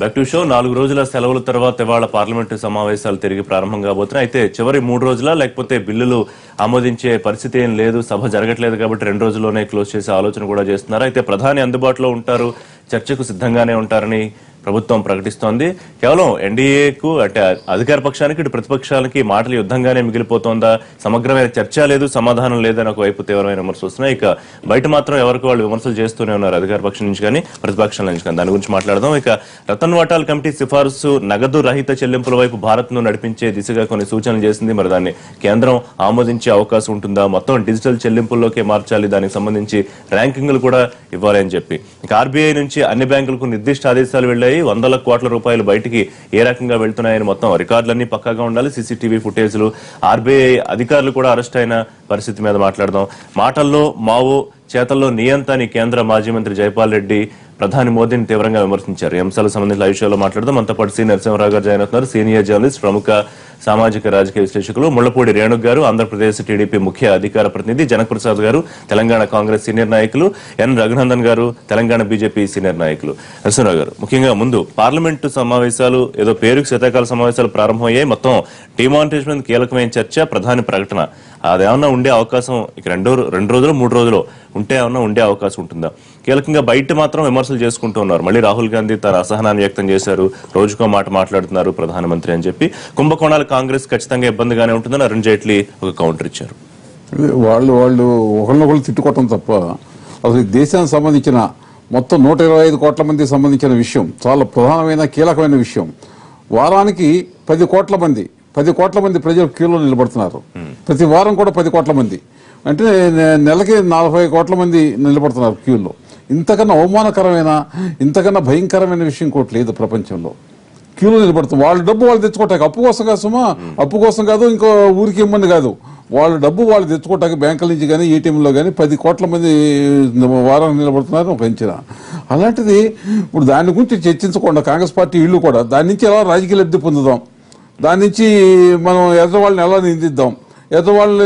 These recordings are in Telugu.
బ్యాక్ టు షో నాలుగు రోజుల సెలవుల తర్వాత ఇవాళ పార్లమెంటు సమావేశాలు తిరిగి ప్రారంభం కాబోతున్నాయి అయితే చివరి మూడు రోజుల లేకపోతే బిల్లులు ఆమోదించే పరిస్థితి ఏం లేదు సభ జరగట్లేదు కాబట్టి రెండు రోజుల్లోనే క్లోజ్ చేసే ఆలోచన కూడా చేస్తున్నారు అయితే ప్రధాని అందుబాటులో ఉంటారు చర్చకు సిద్ధంగానే ఉంటారని ప్రభుత్వం ప్రకటిస్తోంది కేవలం ఎన్డీఏకు అంటే అధికార పక్షానికి ఇటు ప్రతిపక్షాలకి మాటల యుద్ధంగానే మిగిలిపోతోందా సమగ్రమైన చర్చ లేదు సమాధానం లేదని ఒకవైపు తీవ్రమైన విమర్శలు వస్తున్నాయి ఇక బయట మాత్రం ఎవరికి వాళ్ళు విమర్శలు చేస్తూనే ఉన్నారు అధికార పక్షం నుంచి కానీ ప్రతిపక్షాల నుంచి కానీ దాని గురించి మాట్లాడదాం ఇక రతన్ వాటాల్ కమిటీ సిఫారసు నగదు రహిత చెల్లింపుల వైపు భారత్ ను నడిపించే దిశగా కొన్ని సూచనలు చేసింది మరి దాన్ని కేంద్రం ఆమోదించే అవకాశం ఉంటుందా మొత్తం డిజిటల్ చెల్లింపుల్లోకే మార్చాలి దానికి సంబంధించి ర్యాంకింగ్లు కూడా ఇవ్వాలి అని చెప్పి ఇక ఆర్బీఐ నుంచి అన్ని బ్యాంకులకు నిర్దిష్ట ఆదేశాలు వెళ్ళాయి వందల కోట్ల రూపాయలు బయటికి ఏ రకంగా వెళ్తున్నాయని మొత్తం రికార్డులన్నీ పక్కాగా ఉండాలి సీసీటీవీ ఫుటేజ్లు ఆర్బీఐ అధికారులు కూడా అరెస్ట్ అయిన పరిస్థితి మీద మాట్లాడదాం మాటల్లో మావో చేతల్లో నియంత అని కేంద్ర మాజీ మంత్రి జైపాల్ రెడ్డి ప్రధాని మోదీని తీవ్రంగా విమర్శించారు ఈ అంశాలకు సంబంధించిన లైవ్ షోలో మాట్లాడదాం మనతో పాటు సి నరసింహరావు గారు జాయిన్ అవుతున్నారు సీనియర్ జర్నలిస్ట్ ప్రముఖ సామాజిక రాజకీయ విశ్లేషకులు ముళ్లపూడి రేణుక్ గారు ఆంధ్రప్రదేశ్ టీడీపీ ముఖ్య అధికార ప్రతినిధి జనప్రసాద్ గారు తెలంగాణ కాంగ్రెస్ సీనియర్ నాయకులు ఎన్ రఘునందన్ గారు తెలంగాణ బీజేపీ సీనియర్ నాయకులు నరసింహరావు గారు ముఖ్యంగా ముందు పార్లమెంటు సమావేశాలు ఏదో పేరుకు శీతాకాల సమావేశాలు ప్రారంభమయ్యాయి మొత్తం డిమానిటేషన్ కీలకమైన చర్చ ప్రధాని ప్రకటన అదేమన్నా ఉండే అవకాశం ఇక రెండో రెండు రోజులు మూడు రోజులు ఉంటే ఏమన్నా ఉండే అవకాశం ఉంటుందా కీలకంగా బయట మాత్రం విమర్శలు చేసుకుంటూ ఉన్నారు మళ్ళీ రాహుల్ గాంధీ తన అసహనాన్ని వ్యక్తం చేశారు రోజుకో మాట మాట్లాడుతున్నారు ప్రధానమంత్రి అని చెప్పి కుంభకోణాలు కాంగ్రెస్ ఖచ్చితంగా ఇబ్బందిగానే ఉంటుందని అరుణ్ జైట్లీ ఒక కౌంటర్ ఇచ్చారు వాళ్ళు వాళ్ళు ఒకరినొకరు తిట్టుకోవటం తప్ప అసలు ఈ దేశానికి సంబంధించిన మొత్తం నూట ఇరవై ఐదు కోట్ల మందికి సంబంధించిన విషయం చాలా ప్రధానమైన కీలకమైన విషయం వారానికి పది కోట్ల మంది పది కోట్ల మంది ప్రజలు క్యూలో నిలబడుతున్నారు ప్రతి వారం కూడా పది కోట్ల మంది అంటే నె- నెలకి నలభై కోట్ల మంది నిలబడుతున్నారు క్యూలో ఇంతకన్నా అవమానకరమైన ఇంతకన్నా భయంకరమైన విషయం ఇంకోటి లేదు ప్రపంచంలో క్యూలో నిలబడుతాం వాళ్ళ డబ్బు వాళ్ళు తెచ్చుకోవటానికి అప్పు కోసం కాదు సుమా అప్పు కోసం కాదు ఇంకో ఊరికి ఇమ్మని కాదు వాళ్ళ డబ్బు వాళ్ళు తెచ్చుకోవటానికి బ్యాంకుల నుంచి కానీ ఏటీఎంలో కానీ పది కోట్ల మంది వారానికి నిలబడుతున్నారు ఒక అంచనా అలాంటిది ఇప్పుడు దాని గురించి చర్చించకుండా కాంగ్రెస్ పార్టీ ఇళ్ళు కూడా దాని నుంచి ఎలా రాజకీయ లబ్ధి పొందుదాం దాని నుంచి మనం ఎదురువాళ్ళని ఎలా నిందిద్దాం ఎదురువాళ్ళని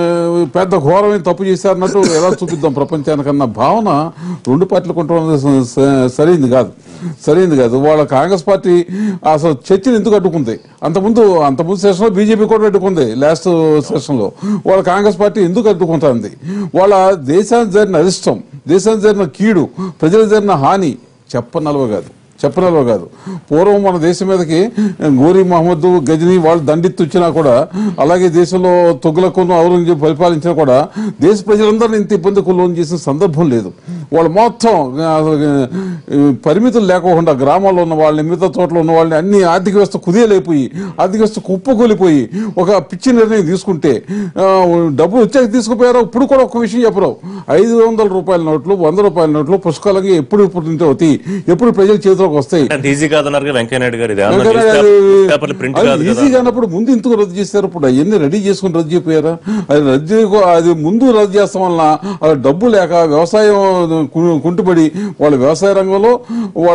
పెద్ద ఘోరమైన తప్పు చేశారన్నట్టు ఎలా చూపిద్దాం ప్రపంచానికన్న భావన రెండు పార్టీలు కొంటున్నది స- స- సరైంది కాదు సరైంది కాదు వాళ్ళ కాంగ్రెస్ పార్టీ అసలు చర్చను ఎందుకు అడ్డుకుంది అంతకుముందు అంతకుముందు సెషన్లో బీజేపీ కూడా అడ్డుకుంది లాస్ట్ సెషన్లో వాళ్ళ కాంగ్రెస్ పార్టీ ఎందుకు అడ్డుకుంటుంది వాళ్ళ దేశానికి జరిగిన అరిష్టం దేశానికి జరిగిన కీడు ప్రజలకు జరిగిన హాని చెప్పనలవ కాదు చెప్పనలో కాదు పూర్వం మన దేశం మీదకి గోరీ మహమ్మద్ గజనీ వాళ్ళు దండెత్తి వచ్చినా కూడా అలాగే దేశంలో తొగ్గులకును ఔరంగజేబు పరిపాలించినా కూడా దేశ ప్రజలందరినీ ఇంత ఇబ్బందికి లోన్ చేసిన సందర్భం లేదు వాళ్ళు మొత్తం ఆ, ఈ పరిమితులు లేకోకుండా గ్రామాల్లో ఉన్న వాళ్ళని మిగతా చోట్ల ఉన్న వాళ్ళని అన్ని ఆర్థిక వ్యవస్థ కుదేలైపోయి ఆర్థిక వ్యవస్థ కుప్పకూలిపోయి ఒక పిచ్చి నిర్ణయం తీసుకుంటే ఆ, డబ్బులు వచ్చాక తీసుకుపోయారో ఇప్పుడు కూడా ఒక విషయం చెప్పరు ఐదు వందల రూపాయల నోట్లు వంద రూపాయల నోట్లు పుష్కలంగా ఎప్పుడు ఇప్పుడు తింటే అవుతాయి ఎప్పుడు ప్రజల చేతిలోకి వస్తాయి అంటే ఈజీ కాదన్నారు వెంకయ్య నాయుడు గారు ఇది ఏమన్నా అందుకని న్యూస్ అది- పేపర్- పేపర్లు ప్రింట్ అది కాదు కదా ఈజీగా అన్నప్పుడు ముందు ఎందుకు రద్దు చేశారు ఇప్పుడు అవన్నీ రెడీ చేసుకుని రద్దు చేయపోయారా అది రద్దు చేయకు- అది ముందు రద్దు చేస్తాం వలన అది డబ్బు లేక వ్యవసాయం కు- కుంటుపడి వాళ్ళ వ్యవసాయ రంగంలో వాళ్ళ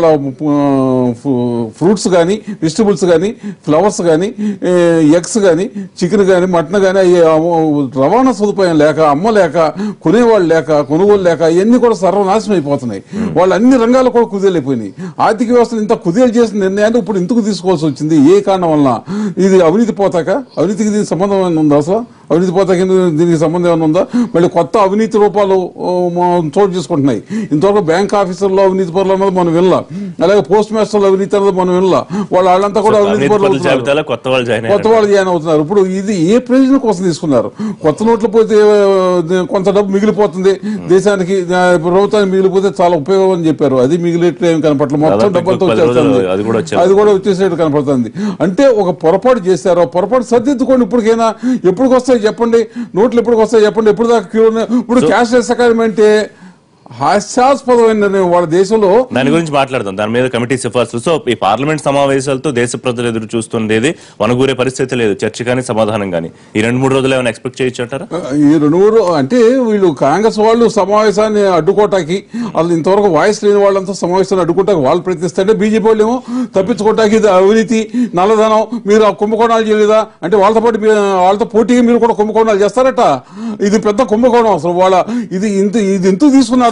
ఫ్రూట్స్ కానీ వెజిటబుల్స్ కానీ ఫ్లవర్స్ కానీ ఎగ్స్ కానీ చికెన్ కానీ మటన్ కానీ అవి రవాణా సదుపాయం లేక అమ్మలేక కొనేవాళ్ళు లేక కొనుగోలు లేక ఇవన్నీ కూడా సర్వనాశనం అయిపోతున్నాయి వాళ్ళు అన్ని రంగాలు కూడా కుదేలైపోయినాయి ఆర్థిక వ్యవస్థను ఇంత కుదేలు చేసిన నిర్ణయాన్ని ఇప్పుడు ఎందుకు తీసుకోవాల్సి వచ్చింది ఏ కారణం వలన ఇది అవినీతి పోతాక అవినీతికి దీనికి సంబంధం ఏమైనా ఉందా అసలు అవినీతి పోతాక దీనికి సంబంధం ఏమైనా ఉందా మళ్ళీ కొత్త అవినీతి రూపాలు ఓ, మ- చోటు చేసుకుంటున్నాయి ఇంతవరకు బ్యాంక్ ఆఫీసర్లో అవినీతి పరులు అన్నది మనం వినలా అలాగే పోస్ట్ మాస్టర్లో అవినీతి అన్నది మనం వినలా వాళ్ళ వాళ్ళంతా కూడా అవినీతి అవినీతి పరులు పరుల అవుతున్నారు. జాబితాలో కొత్త వాళ్ళు జాయిన్ కొత్త వాళ్ళు జాయిన్ అవుతున్నారు ఇప్పుడు ఇది ఏ ప్రయోజనం కోసం తీసుకున్నారు కొత్త నోట్లు పోతే ఆ, కొంత డబ్బు మిగిలిపోతుంది దేశానికి ఆ, ప్రభుత్వానికి మిగిలిపోతే చాలా ఉపయోగం అని చెప్పారు అది మిగిలినట్లు ఏం కనపట్ల మొత్తం దాదాపు డబ్బంతా ఇంకొక పది వచ్చేస్తుంది రోజులు అది కూడా వచ్చేది. అది కూడా వచ్చేసేట్టు కనపడుతుంది అంటే ఒక పొరపాటు చేశారు ఆ పొరపాటు సర్దిద్దుకోండి ఇప్పటికైనా ఎప్పుడు వస్తాయి చెప్పండి నోట్లు ఎప్పుడు వస్తాయి చెప్పండి ఎప్పుడు దాకా క్యూ ఉన్నాయి? ఇప్పుడు క్యాష్లెస్ అకాడమీ అంటే హాస్యాస్పదమైన నిర్ణయం వాళ్ళ దేశంలో దాని గురించి మాట్లాడదాం దాని మీద కమిటీ సిఫార్సులు సో ఈ పార్లమెంట్ సమావేశాలతో దేశ ప్రజలు ఎదురు చూస్తుండేది వనగూరే పరిస్థితి లేదు చర్చ కానీ సమాధానం కానీ ఈ రెండు మూడు రోజులు ఏమైనా ఎక్స్పెక్ట్ చేయొచ్చు అంటారా ఈ రెండు మూడు అంటే వీళ్ళు కాంగ్రెస్ వాళ్ళు సమావేశాన్ని అడ్డుకోవటానికి వాళ్ళు ఇంతవరకు వాయిస్ లేని వాళ్ళంతా సమావేశాన్ని అడ్డుకోవటానికి వాళ్ళు ప్రయత్నిస్తుంటే బీజేపీ వాళ్ళు ఏమో తప్పించుకోవటానికి ఇది అవినీతి నల్లధనం మీరు ఆ కుంభకోణాలు చేయలేదా అంటే వాళ్ళతో పాటు మీ- వాళ్ళతో పోటీగా మీరు కూడా కుంభకోణాలు చేస్తారట ఇది పెద్ద కుంభకోణం అసలు వాళ్ళ ఇది ఇంత ఇది ఎందుకు తీసుకున్నారు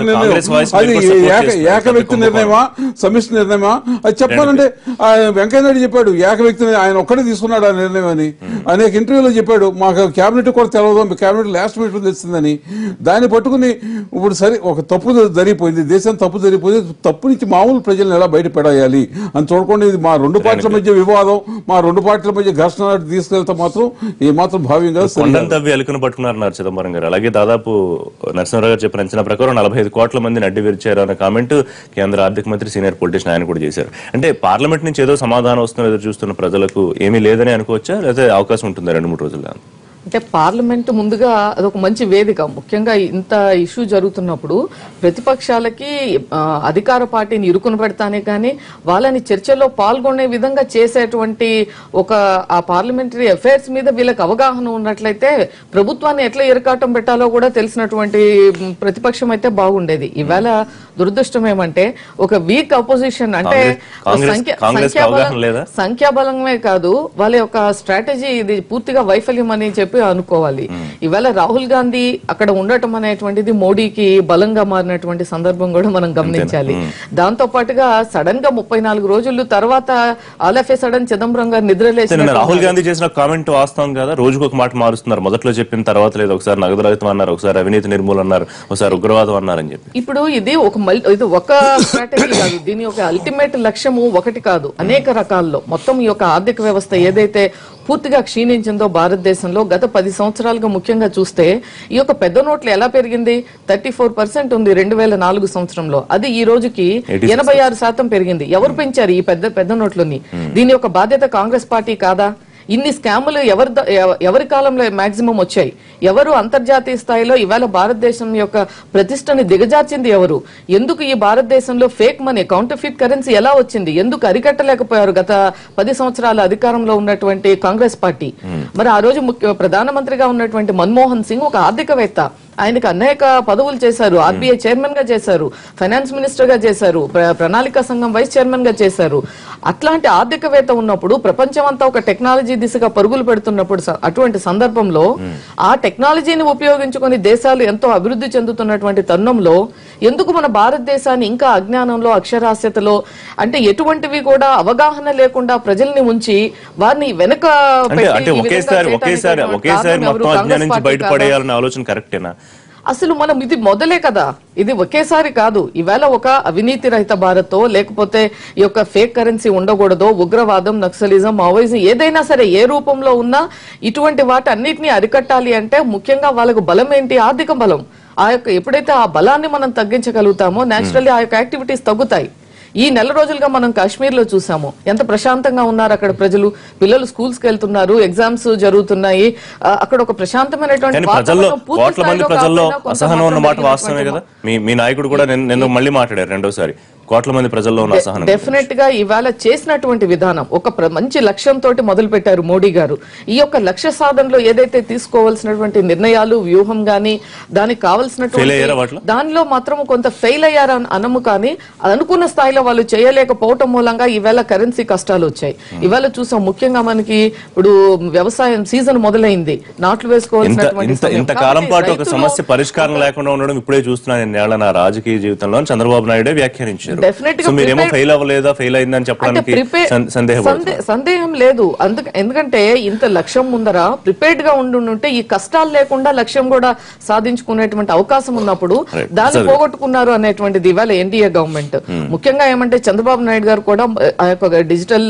గారి నిర్ణయం కాంగ్రెస్ voice అది మీరు support ఏక చేస్తున్నారు. ఏక వ్యక్తి కుంభకోణం. నిర్ణయమా సమిష్టి నిర్ణయమా అది చెప్పాలంటే ఆ వెంకయ్య నాయుడు చెప్పాడు ఏక వ్యక్తి ఆయన ఒక్కడే తీసుకున్నాడు ఆ నిర్ణయం అని అనేక ఇంటర్వ్యూలో చెప్పాడు మాకు కేబినెట్ కూడా తెలవదు కేబినెట్ లాస్ట్ మినిట్ తెలిసిందని దాన్ని పట్టుకుని ఇప్పుడు సరే ఒక తప్పు జరిగిపోయింది దేశం తప్పు జరిగిపోయింది తప్పు నుంచి మామూలు ప్రజలను ఎలా బయటపడేయాలి అని చూడకుండా ఇది మా రెండు పార్టీల మధ్య వివాదం మా రెండు పార్టీల మధ్య ఘర్షణ తీసుకెళ్తే మాత్రం ఏ మాత్రం భావ్యం కాదు సరికాదు. కొండంత తవ్వి ఎలుకను పట్టుకున్నారన్నారు చిదంబరం గారు అలాగే దాదాపు నరసింహరావు గారు చెప్పిన అంచనా ప్రకారం నలభై ఐదు కోట్ల మందిని అడ్డు విరిచారు అన్న కామెంట్ కేంద్ర ఆర్థిక మంత్రి సీనియర్ పొలిటీషియన్ ఆయన కూడా చేశారు అంటే పార్లమెంట్ నుంచి ఏదో సమాధానం వస్తుందో ఎదురు చూస్తున్న ప్రజలకు ఏమీ లేదని అనుకోవచ్చా లేకపోతే అవకాశం ఉంటుందా రెండు మూడు రోజుల్లో అంటే పార్లమెంట్ ముందుగా అదొక మంచి వేదిక ముఖ్యంగా ఇంత ఇష్యూ జరుగుతున్నప్పుడు ప్రతిపక్షాలకి ఆ, అధికార పార్టీని ఇరుకుని పెడతానే కానీ వాళ్ళని చర్చల్లో పాల్గొనే విధంగా చేసేటువంటి ఒక ఆ పార్లమెంటరీ అఫైర్స్ మీద వీళ్ళకి అవగాహన ఉన్నట్లయితే ప్రభుత్వాన్ని ఎట్లా ఇరకాటం పెట్టాలో కూడా తెలిసినటువంటి మ్, ప్రతిపక్షం అయితే బాగుండేది ఈవేళ దురదృష్టం ఏమంటే ఒక వీక్ అపోజిషన్ అంటే కాంగ్రెస్- కాంగ్రెస్- సంఖ్య- కాంగ్రెస్కి సంఖ్యాబలం- అవగాహన లేదా? సంఖ్యాబలమే కాదు వాళ్ళ యొక్క స్ట్రాటజీ ఇది పూర్తిగా వైఫల్యం అని చెప్పి అనుకోవాలి ఇవాళ రాహుల్ గాంధీ అక్కడ ఉండటం అనేటువంటిది మోడీకి బలంగా మారినటువంటి సందర్భం కూడా మనం గమనించాలి దాంతో పాటుగా సడన్ గా ముప్పై నాలుగు రోజులు తర్వాత all of a sudden Chidambaram garu అయితే నిన్న నిద్రలేసి రాహుల్ గాంధీ చేసిన కామెంట్ వాస్తవం కదా రోజుకు ఒక మాట మారుస్తున్నారు మొదట్లో చెప్పిన తర్వాత లేదు ఒకసారి నగదు రహితం అన్నారు ఒకసారి అవినీతి నిర్మూలన అన్నారు ఒకసారి ఉగ్రవాదం అన్నారని చెప్పి ఇప్పుడు ఇది ఒక మల్- ఇది ఒక స్ట్రాటజీ కాదు దీని యొక్క అల్టిమేట్ లక్ష్యము ఒకటి కాదు అనేక రకాల్లో మొత్తం ఈ యొక్క ఆర్థిక వ్యవస్థ ఏదైతే పూర్తిగా క్షీణించిందో భారతదేశంలో గత పది సంవత్సరాలుగా ముఖ్యంగా చూస్తే ఈ యొక్క పెద్ద నోట్లు ఎలా పెరిగింది థర్టీ ఫోర్ పర్సెంట్ ఉంది రెండు వేల నాలుగు సంవత్సరంలో అది ఈ రోజుకి ఎనభై ఆరు శాతం పెరిగింది ఎవరు పెంచారు ఈ పెద్ద పెద్ద నోట్లని దీని యొక్క బాధ్యత కాంగ్రెస్ పార్టీ కాదా ఇన్ని స్కాములు ఎవరి ద- ఎవ- ఎవరి కాలంలో మాక్సిమం వచ్చాయి ఎవరు అంతర్జాతీయ స్థాయిలో ఇవాళ భారతదేశం యొక్క ప్రతిష్టని దిగజార్చింది ఎవరు ఎందుకు ఈ భారతదేశంలో ఫేక్ మనీ కౌంటర్ఫిట్ కరెన్సీ ఎలా వచ్చింది ఎందుకు అరికట్టలేకపోయారు గత పది సంవత్సరాల అధికారంలో ఉన్నటువంటి కాంగ్రెస్ పార్టీ మరి ఆ రోజు ముఖ్య ప్రధానమంత్రిగా ఉన్నటువంటి మన్మోహన్ సింగ్ ఒక ఆర్థికవేత్త ఆయనకు అనేక పదవులు చేశారు ఆర్బీఐ చైర్మన్ గా చేశారు ఫైనాన్స్ మినిస్టర్ గా చేశారు ప్ర- ప్రణాళిక సంఘం వైస్ చైర్మన్ గా చేశారు అట్లాంటి ఆర్థికవేత్త ఉన్నప్పుడు ప్రపంచం అంతా ఒక టెక్నాలజీ దిశగా పరుగులు పెడుతున్నప్పుడు స- అటువంటి సందర్భంలో ఆ టెక్నాలజీని ఉపయోగించుకొని దేశాలు ఎంతో అభివృద్ధి చెందుతున్నటువంటి తరుణంలో ఎందుకు మన భారతదేశాన్ని ఇంకా అజ్ఞానంలో అక్షరాస్యతలో అంటే ఎటువంటివి కూడా అవగాహన లేకుండా ప్రజల్ని ఉంచి వారిని వెనక అంటే పెట్టి అంటే ఈ విధంగా ఒకేసారి చేయటానికి ఒకేసారి కారణం ఒకేసారి ఎవరు? మొత్తం కాంగ్రెస్ అజ్ఞానం నుంచి పార్టీ కాదా? బయటపడేయాలనే ఆలోచన కరెక్టేనా అసలు మనం ఇది మొదలే కదా ఇది ఒకేసారి కాదు ఈవేళ ఒక అవినీతి రహిత భారత్ లేకపోతే ఈ యొక్క ఫేక్ కరెన్సీ ఉండకూడదో ఉగ్రవాదం నక్సలిజం మావోయిజం ఏదైనా సరే ఏ రూపంలో ఉన్నా ఇటువంటి వాటి అన్నిటినీ అరికట్టాలి అంటే ముఖ్యంగా వాళ్ళకు బలం ఏంటి ఆర్థిక బలం ఆ యొక్క ఎప్పుడైతే ఆ బలాన్ని మనం తగ్గించగలుగుతామో నేచురల్లీ ఆ యొక్క యాక్టివిటీస్ తగ్గుతాయి ఈ నెల రోజులుగా మనం కాశ్మీర్ లో చూసాము ఎంత ప్రశాంతంగా ఉన్నారు అక్కడ ప్రజలు పిల్లలు స్కూల్స్ కి వెళ్తున్నారు ఎగ్జామ్స్ జరుగుతున్నాయి ఆ, అక్కడ ఒక ప్రశాంతమైనటువంటి కానీ ప్రజల్లో వాతావరణం పూర్తి కోట్ల మంది స్థాయిలో ప్రజల్లో కాకపోయినా కొంత అసహనం ఉన్న మాట మాత్రం వాస్తవమే కదా మీ మీ నాయకుడు కూడా నిన్న నిన్న మళ్ళీ మాట్లాడారు రెండోసారి కోట్ల మంది ప్రజల్లో ఉన్న అసహనం డెఫినెట్ గా ఇవాళ చేసినటువంటి విధానం ఒక ప్ర- మంచి లక్ష్యంతో మొదలు పెట్టారు మోడీ గారు ఈ యొక్క లక్ష్య సాధనలో ఏదైతే తీసుకోవాల్సినటువంటి నిర్ణయాలు వ్యూహం గాని దానికి Fail కావాల్సినటువంటి అయ్యారా వాటిలో? దానిలో మాత్రం కొంత ఫెయిల్ అయ్యారు అని అనము కానీ అనుకున్న స్థాయిలో వాళ్ళు చేయలేకపోవటం మూలంగా ఈవేళ కరెన్సీ కష్టాలు వచ్చాయి ఇవాళ చూసాం ముఖ్యంగా మనకి ఇప్పుడు వ్యవసాయం సీజన్ మొదలైంది నాట్లు ఇంత వేసుకోవాల్సినటువంటి ఇంత సమయం. ఇంత కాలం కాబట్టి పాటు ఒక రైతులు సమస్య పరిష్కారం లేకుండా ఉండడం ఇప్పుడే చూస్తున్నాను ఎన్నేళ్ల నా రాజకీయ జీవితంలో అని చంద్రబాబు నాయుడే వ్యాఖ్యానించారు Definitely గా సో మీరేమో prepare- ఫెయిల్ అవ్వలేదా ఫెయిల్ అయిందని అంటే చెప్పడానికి ప్రిపేర్ సం- సందేహపడుతున్నారు సందేహం లేదు అందుక ఎందుకంటే ఇంత లక్ష్యం ముందర ప్రిపేర్డ్ గా ఉండి ఉంటే ఈ కష్టాలు లేకుండా లక్ష్యం కూడా సాధించుకునేటువంటి అవకాశం ఉన్నప్పుడు Right. దాన్ని సరే. పోగొట్టుకున్నారు అనేటువంటిది ఇవాళ ఎన్డీఏ గవర్నమెంట్ ముఖ్యంగా ఏమంటే చంద్రబాబు నాయుడు గారు కూడా ఆ యొక్క డిజిటల్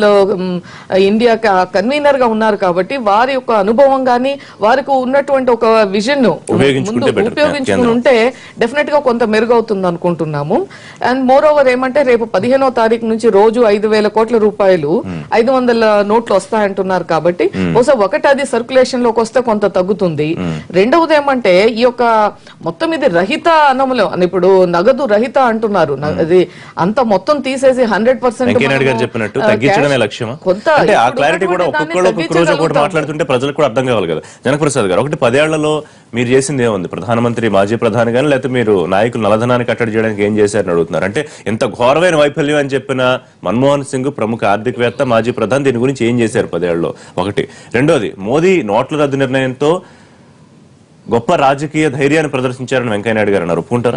ఇండియా కన్వీనర్ గా ఉన్నారు కాబట్టి వారి యొక్క అనుభవం గాని వారికి ఉన్నటువంటి ఒక విజన్ ఉపయోగించుకుంటే ముందు better. ఉపయోగించుకుని కేంద్రం. ఉంటే డెఫినెట్ గా కొంత మెరుగవుతుంది అనుకుంటున్నాము అండ్ మోర్ ఓవర్ ఏమంటే రేపు పదిహేనో తారీఖు నుంచి రోజు ఐదు వేల కోట్ల రూపాయలు ఐదు వందల నోట్లు వస్తాయంటున్నారు కాబట్టి బహుశా ఒకటి అది సర్క్యులేషన్ లోకి వస్తే కొంత తగ్గుతుంది రెండవది ఏమంటే ఈ యొక్క మొత్తం ఇది రహిత అనములో ఇప్పుడు నగదు రహిత అంటున్నారు న- అది అంత మొత్తం తీసేసి హండ్రెడ్ పర్సెంట్ వెంకయ్యనాయుడు గారు చెప్పినట్టు తగ్గించడమే లక్ష్యమా కొంత అంటే ఆ ఇప్పుడు క్లారిటీ కూడా ఉన్నటువంటి ఒక్కొక్కరు దాన్ని ఒక్కొక్క రోజు ఒకటి తగ్గించగలుగుతాము. మాట్లాడుతుంటే ప్రజలకు కూడా అర్థం కావాలి కదా జనప్రసాద్ గారు ఒకటి పదేళ్లలో మీరు చేసింది ఏముంది ప్రధానమంత్రి మాజీ ప్రధాని కానీ లేకపోతే మీరు నాయకులు నల్లధనాన్ని కట్టడి చేయడానికి ఏం చేశారని అడుగుతున్నారు అంటే ఎంత ఘోరమైన వైఫల్యం అని చెప్పిన మన్మోహన్ సింగ్ ప్రముఖ ఆర్థికవేత్త మాజీ ప్రధాని దీని గురించి ఏం చేశారు పదేళ్లలో ఒకటి రెండోది మోదీ నోట్ల రద్దు నిర్ణయంతో గొప్ప రాజకీయ ధైర్యాన్ని ప్రదర్శించారని వెంకయ్యనాయుడు గారు అన్నారు ఒప్పుకుంటారా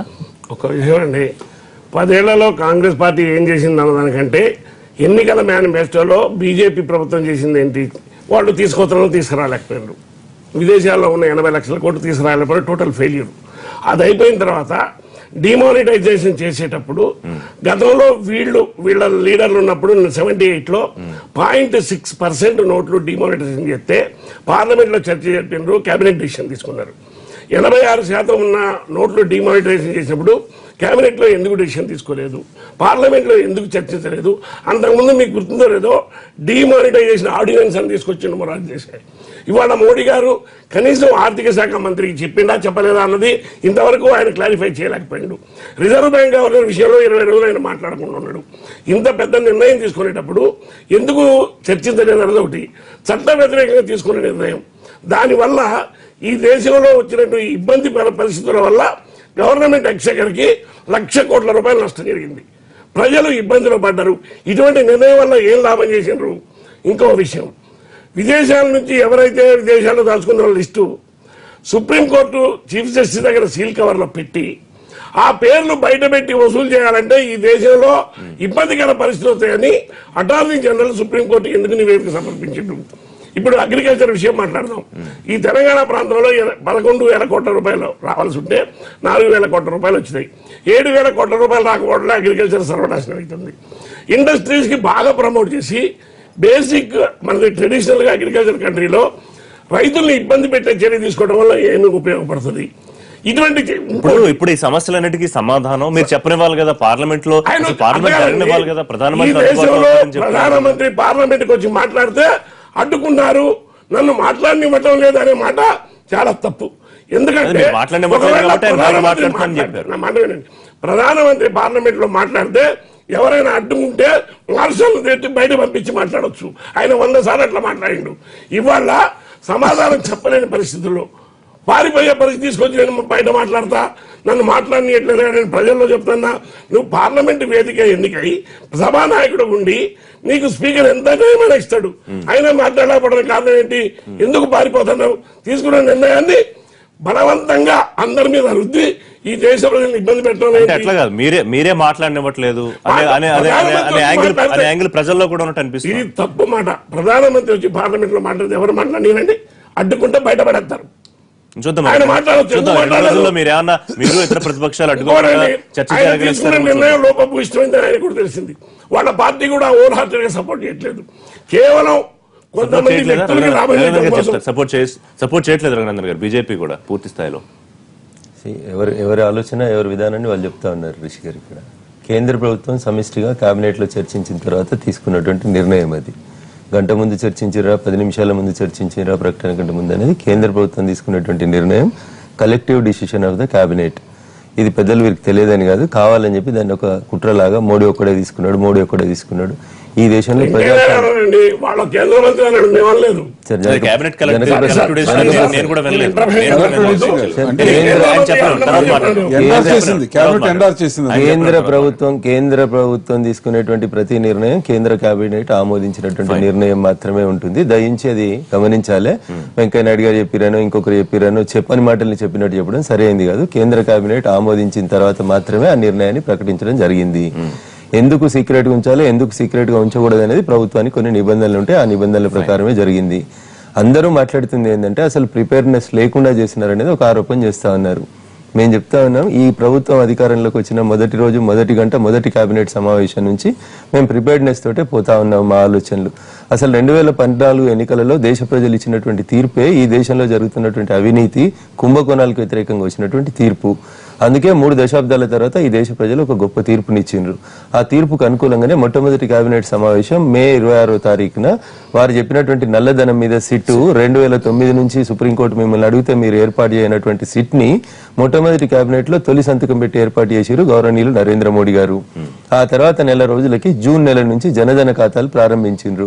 ఒక విషయం అండి పదేళ్లలో కాంగ్రెస్ పార్టీ ఏం చేసింది అన్నదానికంటే ఎన్నికల మేనిఫెస్టోలో బీజేపీ ప్రభుత్వం చేసింది ఏంటి వాళ్ళు తీసుకొత్తడం తీసుకురాలేకపోయారు విదేశాల్లో ఉన్న ఎనభై లక్షల కోట్లు తీసుకురాలేకపోయారు టోటల్ ఫెయిల్యూర్ అది అయిపోయిన తర్వాత డిమానిటైజేషన్ చేసేటప్పుడు గతంలో వీళ్ళు వీళ్ళ లీడర్లు ఉన్నప్పుడు సెవెంటీ ఎయిట్లో పాయింట్ సిక్స్ పర్సెంట్ నోట్లు డిమానిటైజేషన్ చేస్తే పార్లమెంట్లో చర్చ జరిపినారు కేబినెట్ డిసిషన్ తీసుకున్నారు ఎనభై ఆరు శాతం ఉన్న నోట్లు డిమానిటైజేషన్ చేసినప్పుడు కేబినెట్లో ఎందుకు డిసిషన్ తీసుకోలేదు పార్లమెంట్లో ఎందుకు చర్చించలేదు అంతకుముందు మీకు గుర్తుందో లేదో డిమానిటైజేషన్ ఆర్డినెన్స్ అని తీసుకొచ్చిండు మొరాజు చేశారు ఇవాళ మోడీ గారు కనీసం ఆర్థిక శాఖ మంత్రికి చెప్పిండా చెప్పలేదా అన్నది ఇంతవరకు ఆయన క్లారిఫై చేయలేకపోయిండు రిజర్వ్ బ్యాంక్ గవర్నర్ విషయంలో ఇరవై రోజులు ఆయన మాట్లాడకుండా ఉన్నాడు ఇంత పెద్ద నిర్ణయం తీసుకునేటప్పుడు ఎందుకు చర్చించలేదు అన్నది ఒకటి చట్ట వ్యతిరేకంగా తీసుకునే నిర్ణయం దానివల్ల ఈ దేశంలో వచ్చినట్టు ఈ ఇబ్బంది పర- పరిస్థితుల వల్ల గవర్నమెంట్ ఎక్సెకర్కి లక్ష కోట్ల రూపాయలు నష్టం జరిగింది ప్రజలు ఇబ్బందులు పడ్డారు ఇటువంటి నిర్ణయం వల్ల ఏం లాభం చేసినారు ఇంకో విషయం విదేశాల నుంచి ఎవరైతే విదేశాల్లో దాచుకున్న వాళ్ళ లిస్టు సుప్రీంకోర్టు చీఫ్ జస్టిస్ దగ్గర సీల్ కవర్లో పెట్టి ఆ పేర్లు బయట పెట్టి వసూలు చేయాలంటే ఈ దేశంలో ఇబ్బందికర పరిస్థితులు వస్తాయని అటార్నీ జనరల్ సుప్రీంకోర్టు ఎందుకు నివేదిక సమర్పించిండు ఇప్పుడు అగ్రికల్చర్ విషయం మాట్లాడదాం ఈ తెలంగాణ ప్రాంతంలో ఎన- పదకొండు వేల కోట్ల రూపాయలు రావాల్సి ఉంటే నాలుగు వేల కోట్ల రూపాయలు వచ్చినాయి ఏడు వేల కోట్ల రూపాయలు రాకపోవడం అగ్రికల్చర్ సర్వనాశనం అవుతుంది ఇండస్ట్రీస్ కి బాగా ప్రమోట్ చేసి బేసిక్ మనది ట్రెడిషనల్ గా అగ్రికల్చర్ కంట్రీలో రైతుల్ని ఇబ్బంది పెట్టే చర్య తీసుకోవడం వల్ల ఏమి ఉపయోగపడుతుంది ఇటువంటి చే- ఇప్పుడు ఇప్పుడు ఈ సమస్యలన్నిటికీ సమాధానం మీరు చెప్పనివ్వాలి కదా పార్లమెంట్ లో ఆయన అసలు పార్లమెంట్ అడగాలండి. జరగనివ్వాలి కదా ఈ ప్రధానమంత్రి దేశంలో అందుబాటులో ఉంటారని చెప్తున్నారు. ప్రధానమంత్రి పార్లమెంట్కి వచ్చి మాట్లాడితే అడ్డుకున్నారు నన్ను మాట్లాడనివ్వటం లేదు అనే మాట చాలా తప్పు ఎందుకంటే అది మీరు మాట్లాడనివ్వట్లేదు ఒకవేళ కాబట్టి ఆయన ప్రధానమంత్రి మాట్లాడతానని మాట్లాడారు. చెప్పారు. నా మాట వినండి ప్రధానమంత్రి పార్లమెంట్ లో మాట్లాడితే ఎవరైనా అడ్డుకుంటే మార్షల్ తెచ్చి బయట పంపించి మాట్లాడొచ్చు ఆయన వంద సార్లు అట్లా మాట్లాడిండు ఇవాళ సమాధానం చెప్పలేని పరిస్థితుల్లో పారిపోయే పరిస్థితి తీసుకొచ్చి నేను బయట మాట్లాడతా నన్ను మాట్లాడనీయట్లేదు నేను ప్రజల్లో చెప్తున్నా నువ్వు పార్లమెంట్ వేదిక ఎన్నికై సభానాయకుడు ఉండి నీకు స్పీకర్ ఎంత టైమైనా ఇస్తాడు అయినా మాట్లాడకపోవడానికి కారణం ఏంటి ఎందుకు పారిపోతున్నావు తీసుకున్న నిర్ణయాన్ని బలవంతంగా అందరి మీద రుద్ది ఈ దేశ ప్రజలను ఇబ్బంది పెట్టడం అంటే ఏంటి? అట్లా కాదు మీరే మీరే మాట్లాడనివ్వట్లేదు అనే అనే అనే అనే- అనే యాంగిల్ అనే యాంగిల్ ప్రజల్లో కూడా ఉన్నట్టు ఇది అనిపిస్తుంది తప్పు మాట ప్రధానమంత్రి వచ్చి పార్లమెంట్ లో మాట్లాడితే ఎవరు మాట్లాడినండి అడ్డుకుంటే బయటపడేస్తారు చూద్దాం ఆయన మాట్లాడొచ్చు, చూద్దాం ఎందుకు రెండు మాట్లాడరు? రోజుల్లో మీరు ఏమన్నా మీరు ఇతర ప్రతిపక్షాలు అడ్డుకోకుండా ఇంకోటండి, చర్చ ఆయన తీసుకున్న జరగలేస్తారని నిర్ణయం లోపపు ఇష్టమైందని ఆయన కూడా తెలిసింది వాళ్ళ పార్టీ కూడా ఓవర్ హార్టెడ్ గా సపోర్ట్ చేయట్లేదు కేవలం కొంతమంది వ్యక్తులకి లాభం చేయడం కోసం సపోర్ట్ చేసి సపోర్ట్ చేయట్లేదు రఘునందన్ గారు బీజేపీ కూడా పూర్తి స్థాయిలో See, ఎవరి ఎవరి ఆలోచన ఎవరి విధానాన్ని వాళ్ళు చెప్తా ఉన్నారు రిషి గారు ఇక్కడ కేంద్ర ప్రభుత్వం సమిష్టిగా కేబినెట్ లో చర్చించిన తర్వాత తీసుకున్నటువంటి నిర్ణయం అది గంట ముందు చర్చించిరా పది నిమిషాల ముందు చర్చించిరా ప్రకటన గంట ముందు అనేది కేంద్ర ప్రభుత్వం తీసుకున్నటువంటి నిర్ణయం collective decision of the cabinet ఇది పెద్దలు వీరికి తెలియదని కాదు కావాలని చెప్పి దాన్ని ఒక కుట్రలాగా మోడీ ఒక్కడే తీసుకున్నాడు మోడీ ఒక్కడే తీసుకున్నాడు ఈ దేశంలో ప్రజా ఇంకేనారండి వాళ్ళ కేంద్ర మంత్రి అన్నాడు మేమనలేదు సరే, జనక- cabinet Janaka Prasad- collective decision నేను కూడా వినలేదు నేను కూడా వినలేదు. అంటే కేంద్ర- ఆయన చెప్పారు తర్వాత మాట్లాడండి. ఎండార్ చేసింది కేబినెట్ ఎండార్ చేసింది కేంద్ర ప్రభుత్వం కేంద్ర ప్రభుత్వం తీసుకునేటువంటి ప్రతి నిర్ణయం కేంద్ర కేబినెట్ ఆమోదించినటువంటి నిర్ణయం మాత్రమే ఉంటుంది దయించి అది గమనించాలి వెంకయ్య నాయుడు గారు చెప్పిరాను ఇంకొకరు చెప్పిరాను చెప్పని మాటల్ని చెప్పినట్టు చెప్పడం సరైంది కాదు కేంద్ర కేబినెట్ ఆమోదించిన తర్వాత మాత్రమే ఆ నిర్ణయాన్ని ప్రకటించడం జరిగింది ఎందుకు సీక్రెట్ గా ఉంచాలి ఎందుకు సీక్రెట్ గా ఉంచకూడదు అనేది ప్రభుత్వానికి కొన్ని నిబంధనలు ఉంటాయి ఆ నిబంధనల ప్రకారమే జరిగింది అందరూ మాట్లాడుతుంది ఏంటంటే అసలు ప్రిపేర్నెస్ లేకుండా చేసినారనేది ఒక ఆరోపణ చేస్తా ఉన్నారు మేము చెప్తా ఉన్నాం ఈ ప్రభుత్వం అధికారంలోకి వచ్చిన మొదటి రోజు మొదటి గంట మొదటి కేబినెట్ సమావేశం నుంచి మేము ప్రిపేర్డ్నెస్ తోటే పోతా ఉన్నాం మా ఆలోచనలు అసలు రెండు వేల పద్నాలుగు ఎన్నికలలో దేశ ప్రజలు ఇచ్చినటువంటి తీర్పే ఈ దేశంలో జరుగుతున్నటువంటి అవినీతి కుంభకోణాలకు వ్యతిరేకంగా వచ్చినటువంటి తీర్పు అందుకే మూడు దశాబ్దాల తర్వాత ఈ దేశ ప్రజలు ఒక గొప్ప తీర్పునిచ్చిండ్రు ఆ తీర్పుకు అనుకూలంగానే మొట్టమొదటి కేబినెట్ సమావేశం మే ఇరవై ఆరో తారీఖున వారు చెప్పినటువంటి నల్లధనం మీద సిట్టు రెండు వేల తొమ్మిది నుంచి సుప్రీంకోర్టు మిమ్మల్ని అడిగితే మీరు ఏర్పాటు చేయనటువంటి సిట్ ని మొట్టమొదటి కేబినెట్ లో తొలి సంతకం పెట్టి ఏర్పాటు చేశారు గౌరవనీయులు నరేంద్ర మోడీ గారు ఆ తర్వాత నెల రోజులకి జూన్ నెల నుంచి జనధన ఖాతాలు ప్రారంభించిండ్రు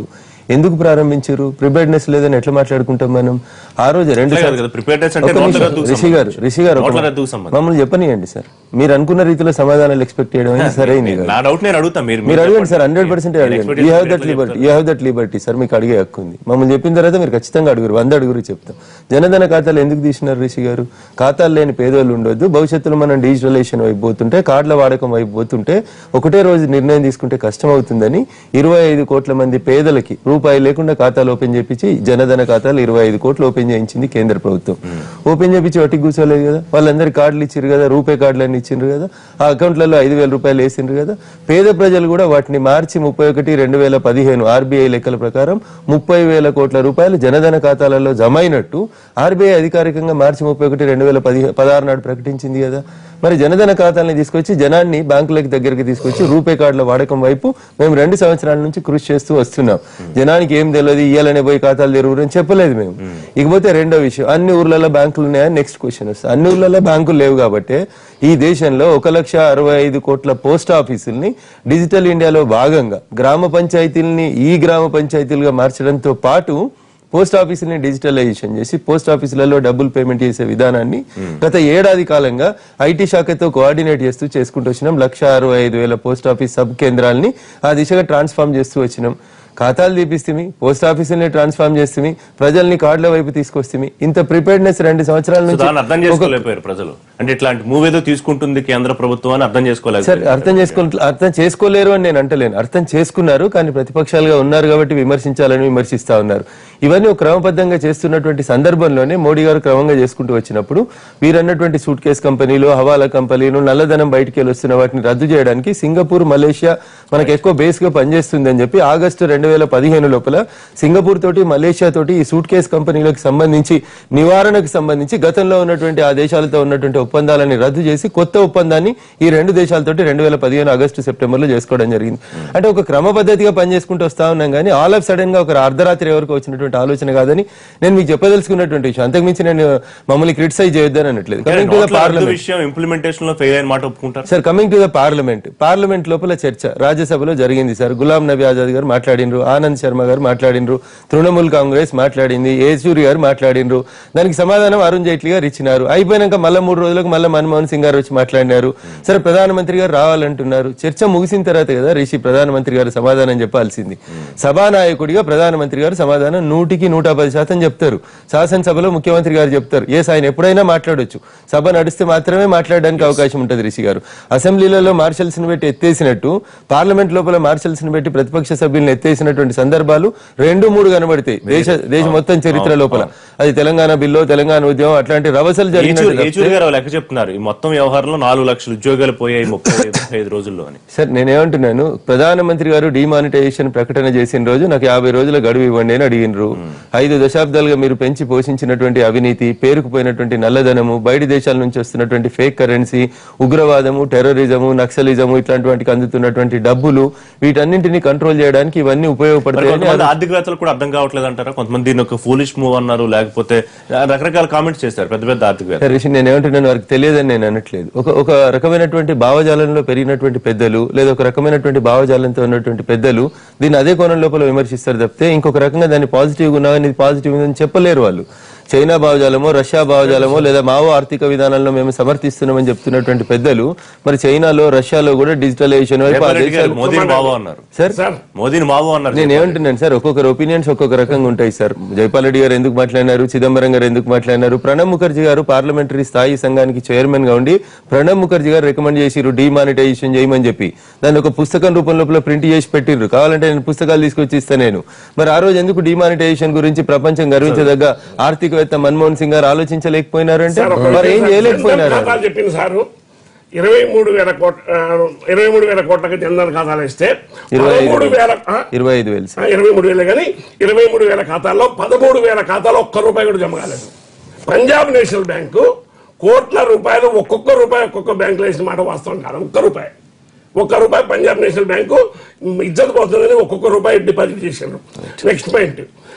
ఎందుకు ప్రారంభించారు ప్రిపేర్డ్నెస్ లేదని ఎట్లా మాట్లాడుకుంటాం మనం ఆ రోజు రెండు అట్లా కాదు సార్లు- కదా, preparedness అంటే ఒక్క నోట్ల నిమిషం, రద్దుకు రిషి గారు సంబంధించి. రిషి గారు ఒక నోట్ల మాట. రద్దుకు సంబంధించి. మమ్మల్ని చెప్పనియండి సార్ మీరు అనుకున్న రీతిలో సమాధానాలు ఎక్స్పెక్ట్ చేయడం అనేది సరైంది కాదు. నా డౌట్ నేను అడుగుతా మీరు మీరు అడగండి సార్ చెప్పండి. హండ్రెడ్ పర్సెంట్ నేను అడగండి expectation యూ హ్యావ్ దట్ ఎట్లా లిబర్టీ చెప్తాను? You have that liberty sir మీకు అడిగే హక్కు ఉంది మమ్మల్ని చెప్పిన తర్వాత మీరు ఖచ్చితంగా అడుగురు వంద అడుగురు చెప్తాం జనధన ఖాతాలు ఎందుకు తీసినారు రిషి గారు ఖాతాలు లేని పేదోళ్ళు ఉండొద్దు భవిష్యత్తులో మనం డిజిటలైజేషన్ వైపు పోతుంటే కార్డుల వాడకం వైపు పోతుంటే ఒకటే రోజు నిర్ణయం తీసుకుంటే కష్టం అవుతుందని ఇరవై ఐదు కోట్ల మంది పేదలకి రూపాయి లేకుండా ఖాతాలు ఓపెన్ చేపించి జనధన ఖాతాలు ఇరవై ఐదు కోట్లు ఓపెన్ చేయించింది కేంద్ర ప్రభుత్వం ఓపెన్ చేపించి వట్టి కూర్చోలేదు కదా వాళ్ళందరి కార్డులు ఇచ్చారు కదా రూపే కార్డులు అన్ని ఇచ్చిండ్రు కదా ఆ అకౌంట్లలో ఐదు వేల రూపాయలు వేసిండ్రు కదా పేద ప్రజలు కూడా వాటిని మార్చి ముప్పై ఒకటి రెండు వేల పదిహేను ఆర్బీఐ లెక్కల ప్రకారం ముప్పై వేల కోట్ల రూపాయలు జనధన ఖాతాలలో జమ అయినట్టు ఆర్బీఐ అధికారికంగా మార్చి ముప్పై ఒకటి రెండు వేల పది పదహారు నాడు ప్రకటించింది కదా మరి జనధన ఖాతాలని తీసుకొచ్చి జనాన్ని బ్యాంకులకు దగ్గరికి తీసుకొచ్చి రూపే కార్డుల వాడకం వైపు మేము రెండు సంవత్సరాల నుంచి కృషి చేస్తూ వస్తున్నాం జనానికి ఏం తెలియదు ఇయ్యాలనే పోయి ఖాతాలు తెరువురు అని చెప్పలేదు మేము ఇకపోతే రెండో విషయం అన్ని ఊర్లలో బ్యాంకులు ఉన్నాయని నెక్స్ట్ క్వశ్చన్ వస్తుంది అన్ని ఊర్లలో బ్యాంకులు లేవు కాబట్టి ఈ దేశంలో ఒక లక్ష అరవై ఐదు కోట్ల పోస్ట్ ఆఫీసుల్ని డిజిటల్ ఇండియాలో భాగంగా గ్రామ పంచాయతీలని ఈ గ్రామ పంచాయతీలుగా మార్చడంతో పాటు పోస్ట్ ఆఫీసుని డిజిటలైజేషన్ చేసి పోస్ట్ ఆఫీసులలో డబ్బులు పేమెంట్ చేసే విధానాన్ని గత ఏడాది కాలంగా ఐటీ శాఖతో కోఆర్డినేట్ చేస్తూ చేసుకుంటూ వచ్చినాం లక్ష అరవై ఐదు వేల పోస్ట్ ఆఫీస్ సబ్ కేంద్రాలని ఆ దిశగా ట్రాన్స్ఫార్మ్ చేస్తూ వచ్చినాం ఖాతాలు తీపిస్తుంది పోస్ట్ ఆఫీసుల్ని ట్రాన్స్ఫార్మ్ చేస్తుంది ప్రజల్ని కార్డుల వైపు తీసుకొస్తుంది ఇంత ప్రిపేర్డ్నెస్ రెండు సంవత్సరాల సో నుంచి దాన్ని అర్థం చేసుకోలేకపోయారు ప్రజలు అంటే ఇట్లాంటి మూవ్ ఏదో తీసుకుంటుంది కేంద్ర ప్రభుత్వం అని అర్థం సార్ చేసుకోలేదు అర్థం చేసుకో అర్థం చేసుకోలేరు అని నేను అంటలేను అర్థం చేసుకున్నారు కానీ ప్రతిపక్షాలుగా ఉన్నారు కాబట్టి విమర్శించాలని విమర్శిస్తా ఉన్నారు ఇవన్నీ ఒక క్రమబద్ధంగా చేస్తున్నటువంటి సందర్భంలోనే మోడీ గారు క్రమంగా చేసుకుంటూ వచ్చినప్పుడు వీరన్నటువంటి సూట్ కేస్ కంపెనీలు హవాలా కంపెనీలు నల్లధనం బయటికి వెళ్ళి వస్తున్న వాటిని రద్దు చేయడానికి సింగపూర్ మలేషియా మనకు ఎక్కువ బేస్ గా పనిచేస్తుంది అని చెప్పి ఆగస్టు రెండు వేల పదిహేను లోపల సింగపూర్ తోటి మలేషియా తోటి ఈ సూట్ కేస్ కంపెనీలకు సంబంధించి నివారణకు సంబంధించి గతంలో ఉన్నటువంటి ఆ దేశాలతో ఉన్నటువంటి ఒప్పందాలని రద్దు చేసి కొత్త ఒప్పందాన్ని ఈ రెండు దేశాలతోటి రెండు వేల పదిహేను ఆగస్టు సెప్టెంబర్ లో చేసుకోవడం జరిగింది అంటే ఒక క్రమ పద్ధతిగా పనిచేసుకుంటూ వస్తా ఉన్నాం కానీ ఆల్ ఆఫ్ సడన్ గా ఒక అర్ధరాత్రి వరకు వచ్చినటువంటి ఆలోచన కాదని నేను మీకు చెప్పదలుచుకున్నటువంటి విషయం అంతకుమించి నేను మమ్మల్ని క్రిటిసైజ్ చేయొద్దని అనట్లేదు కమింగ్ టు ద నోట్ల రద్దు పార్లమెంట్ విషయం ఇంప్లిమెంటేషన్ లో ఫెయిల్ అయిన మాట ఒప్పుకుంటారు sir coming to the parliament parliament లోపల చర్చ రాజ్యసభలో జరిగింది సార్ గులాం నబీ ఆజాద్ గారు మాట్లాడినరు ఆనంద్ శర్మ గారు మాట్లాడినరు తృణమూల్ కాంగ్రెస్ మాట్లాడింది యేచూరి గారు మాట్లాడినరు దానికి సమాధానం అరుణ్ జైట్లీ గారు ఇచ్చినారు అయిపోయినాక మళ్ళీ మూడు రోజులకు మళ్ళీ మన్మోహన్ సింగ్ గారు వచ్చి మాట్లాడినారు సరే ప్రధానమంత్రి గారు రావాలంటున్నారు చర్చ ముగిసిన తర్వాత కదా రిషి ప్రధానమంత్రి గారు సమాధానం చెప్పాల్సింది సభానాయకుడిగా ప్రధానమంత్రి గారు సమాధానం నూటికి నూట పది శాతం చెప్తారు శాసనసభలో ముఖ్యమంత్రి గారు చెప్తారు ఎస్ ఆయన ఎప్పుడైనా మాట్లాడొచ్చు సభ నడిస్తే మాత్రమే మాట్లాడడానికి అవకాశం ఉంటుంది రిషి గారు అసెంబ్లీలలో మార్షల్స్ ని పెట్టి ఎత్తేసినట్టు పార్లమెంట్ లోపల మార్షల్స్ ని పెట్టి ప్రతిపక్ష సభ్యులను ఎత్తేసినటువంటి సందర్భాలు రెండు మూడు కనబడతాయి దేశ దేశం మొత్తం చరిత్ర లోపల అది తెలంగాణ బిల్లు తెలంగాణ ఉద్యమం అట్లాంటి రవసలు జరిగినట్టు ఏచూరి ఏచూరి గారు లెక్క చెప్తున్నారు ఈ మొత్తం వ్యవహారంలో నాలుగు లక్షల ఉద్యోగాలు పోయాయి ముప్పై ముప్పై ఐదు రోజుల్లో అని సార్ నేనేమంటున్నాను ప్రధానమంత్రి గారు డిమానిటైజేషన్ ప్రకటన చేసిన రోజు నాకు యాభై రోజుల గడువు ఇవ్వండి అని అడిగినరు ఐదు దశాబ్దాలుగా మీరు పెంచి పోషించినటువంటి అవినీతి పేరుకుపోయినటువంటి నల్లధనము బయట దేశాల నుంచి వస్తున్నటువంటి ఫేక్ కరెన్సీ ఉగ్రవాదము టెర్రరిజము నక్సలిజము ఇట్లాంటి వాటికి అందుతున్నటువంటి డబ్బులు వీటన్నింటినీ కంట్రోల్ చేయడానికి ఇవన్నీ మరి ఉపయోగపడతాయని కొంతమంది ఆర్థికవేత్తలు కూడా అర్థం కావట్లేదు అంటారా కొంతమంది దీన్ని ఒక ఫూలిష్ మూవ్ అన్నారు లేకపోతే రకరకాల కామెంట్స్ చేశారు పెద్ద పెద్ద ఆర్థికవేత్తలు రిషి నేను ఏమంటున్నాను వారికి తెలియదని నేను అనట్లేదు ఒక ఒక రకమైనటువంటి భావజాలంలో పెరిగినటువంటి పెద్దలు లేదా ఒక రకమైనటువంటి భావజాలంతో ఉన్నటువంటి పెద్దలు దీన్ని అదే కోణం లోపల విమర్శిస్తారు తప్పితే ఇంకొక రకంగా దాన్ని పాజిటివ్ ఉన్నా కానీ ఇది పాజిటివ్ ఉందని చెప్పలేరు వాళ్ళు చైనా భావజాలమో రష్యా భావజాలమో లేదా మావో ఆర్థిక విధానంలో మేము సమర్థిస్తున్నామని చెప్తున్నటువంటి పెద్దలు మరి చైనాలో రష్యాలో కూడా డిజిటలైజేషన్ వైపు ఆ రేవంత్ రెడ్డి గారు దేశాలు మోదీని మావో అన్నారు సార్ సార్ మోదీని మావో అన్నారు నేను ఏమంటున్నాను సార్ ఒక్కొక్కరు ఒపీనియన్స్ ఒక్కొక్క రకంగా ఉంటాయి సార్ జైపాల్ రెడ్డి గారు ఎందుకు మాట్లాడినారు చిదంబరం గారు ఎందుకు మాట్లాడినారు ప్రణబ్ ముఖర్జీ గారు పార్లమెంటరీ స్థాయి సంఘానికి చైర్మన్ గా ఉండి ప్రణబ్ ముఖర్జీ గారు రికమెండ్ చేసిరు డిమానిటైజేషన్ చేయమని చెప్పి దాన్ని ఒక పుస్తకం రూపం లోపల ప్రింట్ చేసి పెట్టిర్రు కావాలంటే నేను పుస్తకాలు తీసుకొచ్చి ఇస్తా నేను మరి ఆ రోజు ఎందుకు డిమానిటైజేషన్ గురించి ప్రపంచం గర్వించదగ్గ ఆర్థికవేత్త మన్మోహన్ సింగ్ గారు ఆలోచించలేకపోయినారంటే సార్, ఒక మరి ఏం నిమిషం. చేయలేకపోయినారు జన్ధన్ ఖాతాలు చెప్పింది సారు ఇరవై మూడు వేల కోట్ల ఇరవై మూడు వేల కోట్లకి జన్ధన్ ఖాతాలు ఇస్తే ఇరవై ఐదు పదమూడు వేల ఆ? ఇరవై ఐదు వేలు సార్ ఆ, ఇరవై మూడు వేలే కానీ ఇరవై మూడు వేల ఖాతాల్లో పదమూడు వేల ఖాతాలో ఒక్క రూపాయి కూడా జమ కాలేదు పంజాబ్ నేషనల్ బ్యాంకు కోట్ల రూపాయలు ఒక్కొక్క రూపాయి ఒక్కొక్క బ్యాంకులో వేసిన మాట వాస్తవం కాదు ఒక్క రూపాయి ఒక్క రూపాయి పంజాబ్ నేషనల్ బ్యాంకు ఇజ్జత్ పోతుందని ఒక్కొక్క రూపాయి డిపాజిట్ చేశారు నెక్స్ట్ పాయింట్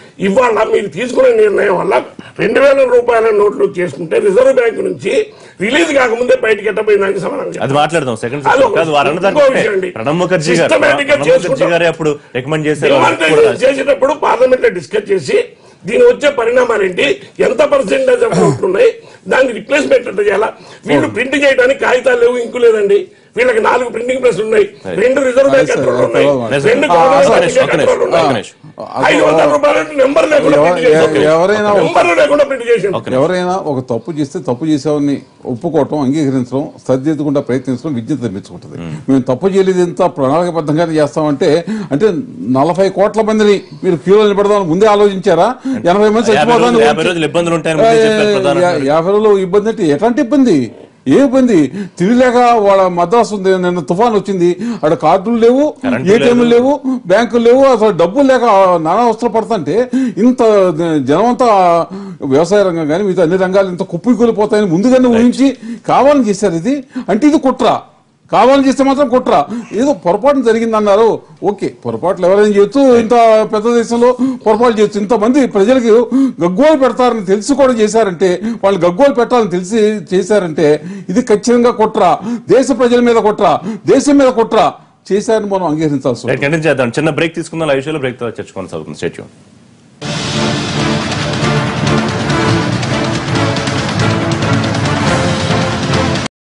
ఇవాళ మీరు తీసుకునే నిర్ణయం వల్ల రెండు వేల రూపాయల నోట్లు చేసుకుంటే రిజర్వ్ బ్యాంక్ నుంచి రిలీజ్ కాకముందే బయటకి ఎట్టబోయిన దానికి సమానం అది చెప్పాలి. మాట్లాడదాం సెకండ్ అది సెషన్ కాదు వారు ఇంకో అన్నదానికి విషయం అండి. ప్రణబ్ ముఖర్జీ గారు Systematic గా ప్రణబ్ ముఖర్జీ చేసుకుంటాం. గారే అప్పుడు రికమెండ్ చేశారు డిమానిటైజేషన్ చేసేటప్పుడు పార్లమెంట్ లో డిస్కస్ చేసి దీని వచ్చే పరిణామాలు ఏంటి ఎంత పర్సెంటేజ్ ఆఫ్ ఓట్లు ఉన్నాయి దాన్ని రిప్లేస్మెంట్ ఎట్లా చేయాలా వీళ్ళు ప్రింట్ చేయడానికి కాగితాలు లేవు ఇంకు లేదండి వీళ్ళకి నాలుగు ప్రింటింగ్ ప్రెస్ ఉన్నాయి రెండు రిజర్వ్ బ్యాంక్ సరే, కంట్రోల్ ఉన్నాయి సరే, రెండు సరే. గవర్నమెంట్ ఒక్క ఆఫీసుల నిమిషం, కంట్రోల్ ఉన్నాయి. ఒక్క నిమిషం. ఐదు వందల రూపాయలు నెంబర్ లేకుండా ఎవ- ప్రింట్ చేశారు. ఎవ- ఎవరైనా ఒక- నెంబర్ లేకుండా ప్రింట్ చేశారు ఎవరైనా ఒక తప్పు చేస్తే తప్పు చేసేవాడిని ఒప్పుకోవటం అంగీకరించడం సరిదిద్దకుండా ప్రయత్నించడం విద్యత తెప్పించుకుంటుంది మేము తప్పు చేయలేదు ఇంత ప్రణాళికబద్ధంగానే చేస్తామంటే అంటే నలభై కోట్ల మందిని మీరు క్యూలో నిలబడదామని ముందే ఆలోచించారా ఎనభై మంది యాభై రోజులు- చచ్చిపోతాను యాభై రోజులు ఇబ్బందులు ఉంటాయని ముందే చెప్పారు ప్రధానమంత్రి. యాభై రోజులు ఇబ్బంది అంటే ఎట్లాంటి ఇబ్బంది ఏ ఇబ్బంది తిరిగిలేక వాళ్ళ మద్రాసు ఉంది నిన్న తుఫాన్ వచ్చింది అక్కడ కార్డులు లేవు కరెంటు ఏటీఎంలు లేవు బ్యాంకులు లేవు అసలు డబ్బులు లేక నానా అవసరం పడుతుంటే ఇంత జనమంతా వ్యవసాయ రంగం కానీ మిగతా అన్ని రంగాలు ఇంత కుప్పికూలిపోతాయని ముందుగానే ఊహించి కావాలని చేశారు ఇది అంటే ఇది కుట్ర కావాలని చేస్తే మాత్రం కుట్ర ఏదో పొరపాటు జరిగిందన్నారు ఓకే పొరపాట్లు ఎవరైనా చేయొచ్చు ఇంత పెద్ద దేశంలో పొరపాటు చేయొచ్చు ఇంతమంది ప్రజలకు గగ్గోలు పెడతారని తెలిసి కూడా చేశారంటే వాళ్ళు గగ్గోలు పెట్టాలని తెలిసి చేశారంటే ఇది ఖచ్చితంగా కుట్ర దేశ ప్రజల మీద కుట్ర దేశం మీద కుట్ర చేశారని మనం అంగీకరించాల్సి ఉంటుంది. కంటిన్యూ చేద్దాం చిన్న బ్రేక్ తీసుకుందాం ఆ విషయంలో బ్రేక్ తర్వాత చర్చ కొనసాగుతుంది స్టేట్యూన్